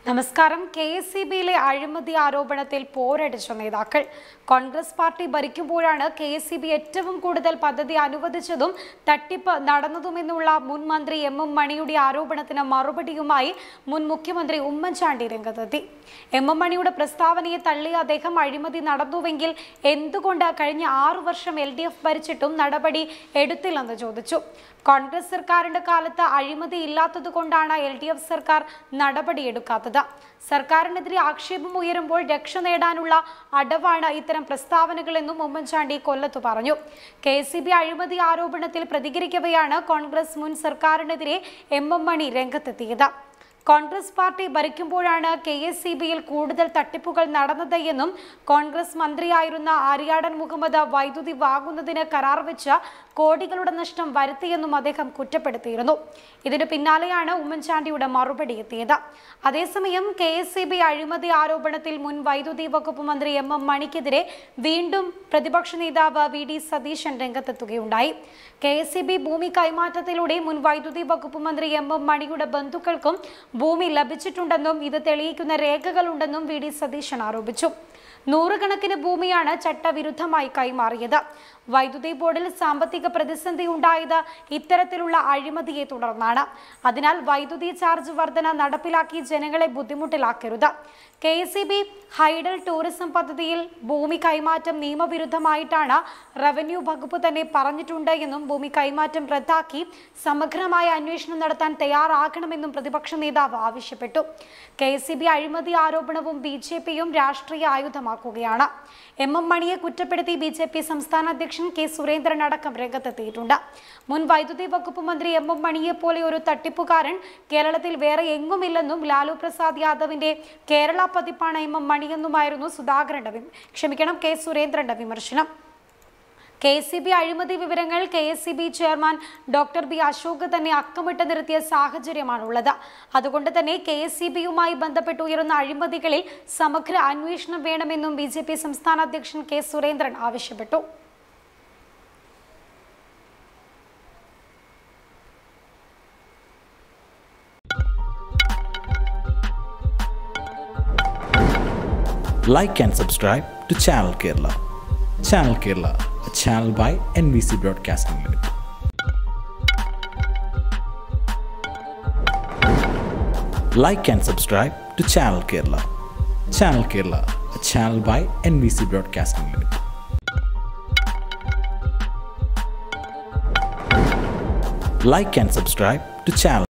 നമസ്കാരം K S C ബിയിലെ അഴിമതി ആരോപണത്തിൽ പോരടിച്ച നേതാക്കൾ കോൺഗ്രസ് പാർട്ടി ഭരിക്കുമ്പോഴാണ് കെ എസ് സി ബി ഏറ്റവും കൂടുതൽ പദ്ധതി അനുവദിച്ചതും തട്ടിപ്പ് നടന്നതുമെന്നുള്ള മുൻ മന്ത്രി എം എം മണിയുടെ ആരോപണത്തിന് മറുപടിയുമായി മുൻ മുഖ്യമന്ത്രി ഉമ്മൻചാണ്ടി രംഗത്തെത്തി എം എം മണിയുടെ പ്രസ്താവനയെ തള്ളിയ അദ്ദേഹം അഴിമതി നടന്നുവെങ്കിൽ എന്തുകൊണ്ട് കഴിഞ്ഞ ആറു വർഷം എൽ ഡി എഫ് ഭരിച്ചിട്ടും നടപടി എടുത്തില്ലെന്ന് ചോദിച്ചു കോൺഗ്രസ് സർക്കാരിന്റെ കാലത്ത് അഴിമതി ഇല്ലാത്തത് കൊണ്ടാണ് എൽ ഡി എഫ് സർക്കാർ നടപടിയെടുക്കാത്തത് സർക്കാരിനെതിരെ ആക്ഷേപം ഉയരുമ്പോൾ രക്ഷ നേടാനുള്ള അടവാണ് ഇത്തരം പ്രസ്താവനകളെന്നും ഉമ്മൻചാണ്ടി കൊല്ലത്ത് പറഞ്ഞു കെ സി ബി അഴിമതി ആരോപണത്തിൽ പ്രതികരിക്കവെയാണ് കോൺഗ്രസ് മുൻ സർക്കാരിനെതിരെ എം എം മണി രംഗത്തെത്തിയത് കോൺഗ്രസ് പാർട്ടി ഭരിക്കുമ്പോഴാണ് കെ എസ് സി ബിയിൽ കൂടുതൽ തട്ടിപ്പുകൾ നടന്നത് എന്നും കോൺഗ്രസ് മന്ത്രിയായിരുന്ന ആര്യാടൻ മുഹമ്മദ് വൈദ്യുതി വാങ്ങുന്നതിന് കരാർ വെച്ച് കോടികളുടെ നഷ്ടം വരുത്തിയെന്നും അദ്ദേഹം കുറ്റപ്പെടുത്തിയിരുന്നു ഇതിന് പിന്നാലെയാണ് ഉമ്മൻചാണ്ടിയുടെ മറുപടി എത്തിയത് അതേസമയം കെ എസ് സി ബി അഴിമതി ആരോപണത്തിൽ മുൻ വൈദ്യുതി വകുപ്പ് മന്ത്രി എം എം മണിക്കെതിരെ വീണ്ടും പ്രതിപക്ഷ നേതാവ് വി ഡി സതീശൻ രംഗത്തെത്തുകയുണ്ടായി കെ എസ് സി ബി ഭൂമി കൈമാറ്റത്തിലൂടെ മുൻ വൈദ്യുതി വകുപ്പ് മന്ത്രി എം എം മണിയുടെ ബന്ധുക്കൾക്കും ഭൂമി ലഭിച്ചിട്ടുണ്ടെന്നും ഇത് തെളിയിക്കുന്ന രേഖകളുണ്ടെന്നും വി ഡി സതീശൻ ആരോപിച്ചു നൂറുകണക്കിന് ഭൂമിയാണ് ചട്ടവിരുദ്ധമായി കൈമാറിയത് വൈദ്യുതി ബോർഡിൽ സാമ്പത്തിക പ്രതിസന്ധി ഉണ്ടായത് ഇത്തരത്തിലുള്ള അഴിമതിയെ തുടർന്നാണ് അതിനാൽ വൈദ്യുതി ചാർജ് വർധന നടപ്പിലാക്കി ജനങ്ങളെ ബുദ്ധിമുട്ടിലാക്കരുത് K S C B hydel tourism പദ്ധതിയിൽ ഭൂമി കൈമാറ്റം നിയമവിരുദ്ധമായിട്ടാണ് റവന്യൂ വകുപ്പ് തന്നെ പറഞ്ഞിട്ടുണ്ട് എന്നും ഭൂമി കൈമാറ്റം റദ്ദാക്കി സമഗ്രമായ അന്വേഷണം നടത്താൻ തയ്യാറാകണമെന്നും പ്രതിപക്ഷ നേതാവ് ആവശ്യപ്പെട്ടു കെ എസ് സി ബി അഴിമതി ആരോപണവും ബി ജെ പിയും രാഷ്ട്രീയ ആയുധമാക്കുകയാണ് എം എം മണിയെ കുറ്റപ്പെടുത്തി ബി ജെ പി സംസ്ഥാന അധ്യക്ഷൻ കെ സുരേന്ദ്രൻ അടക്കം രംഗത്തെത്തിയിട്ടുണ്ട് മുൻ വൈദ്യുതി വകുപ്പ് മന്ത്രി എം എം മണിയെ പോലെ ഒരു തട്ടിപ്പുകാരൻ കേരളത്തിൽ വേറെ എങ്ങുമില്ലെന്നും ലാലു പ്രസാദ് യാദവിന്റെ കേരള പതിപ്പാണ് എം എം മണിയെന്നുമായിരുന്നു സുധാകരന്റെ വിമ- ക്ഷമിക്കണം കെ സുരേന്ദ്രന്റെ വിമർശനം കെ എസ് സി ബി അഴിമതി വിവരങ്ങൾ K S C B chairman doctor B Ashok തന്നെ അക്കമിട്ട് നിർത്തിയ സാഹചര്യമാണുള്ളത് അതുകൊണ്ട് തന്നെ കെ എസ് സി ബിയുമായി ബന്ധപ്പെട്ട് ഉയരുന്ന അഴിമതികളിൽ സമഗ്ര അന്വേഷണം വേണമെന്നും ബി ജെ പി സംസ്ഥാന അധ്യക്ഷൻ കെ സുരേന്ദ്രൻ ആവശ്യപ്പെട്ടു like and subscribe to Channel Kerala. Channel Kerala, a channel by NBC Broadcasting Limited. Like and subscribe to Channel Kerala. Channel Kerala, a channel by NBC Broadcasting Limited. Like and subscribe to Channel